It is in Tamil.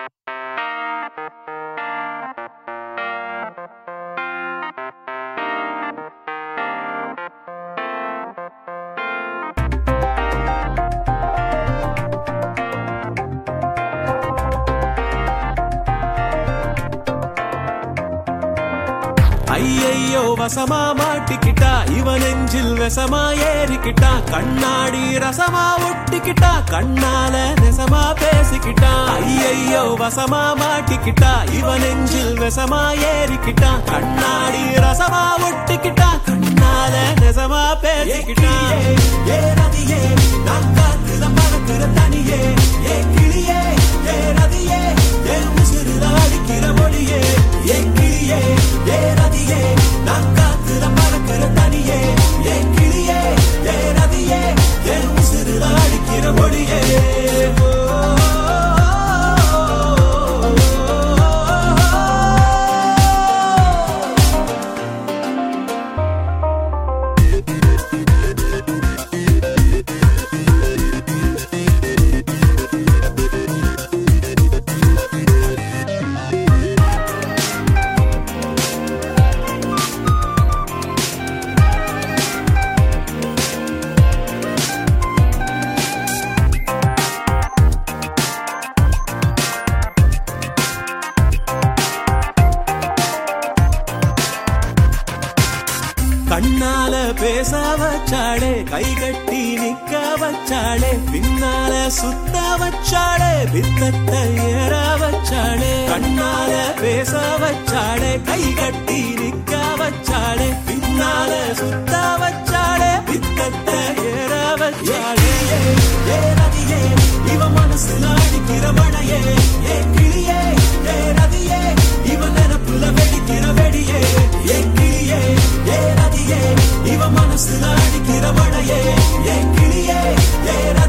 ஐயையோ வசமா மாட்டிக்கிட்டா இவன் நெஞ்சில் விஷமா ஏறிக்கிட்டா கண்ணாடி ரசமா ஒட்டிக்கிட்டா கண்ணால நெசமா பேசிக்கிட்டா ஐயையோ வசமா மாட்டிக்கிட்டா இவன் நெஞ்சில் விஷமா ஏறிக்கிட்டா கண்ணாடி ரசமா ஒட்டிக்கிட்டா கண்ணால நெசமா பேசிக்கிட்டா ஏ ரதியே நான் காத்துல பறக்கிற தனியே ஏ கிளியே ஏ ரதியே ஏ உசிறுல அடிக்கிற மொழியே ஏ கிளியே ஏ ரதியே நான் காத்துல பறக்கிற தனியே ஏ கிளியே ஏ ரதியே ஏ உசிறுல அடிக்கிற மொழியே ஓ, கண்ணால பேச வச்சாளே கை கட்டி நிக்க வச்சாளே பின்னால சுத்த வச்சாளே பித்தத்தை ஏற வச்சாளே கண்ணால பேச வச்சாளே கை கட்டி நிக்க வச்சாளே பின்னால சுத்த வச்சாளே பித்தத்தை ஏற வச்சாளே ஏ ரதியே இவ மனசுல அடிக்கிற மழையே ஏ கிளியே ஏ ரதியே இவ நினப்புல வெடிக்கிற வெடியே ஏ கிளியே ஏ ரதியே இவ மனசுல அடிக்கிற மழையே ஏ கிளியே ஏ ரதியே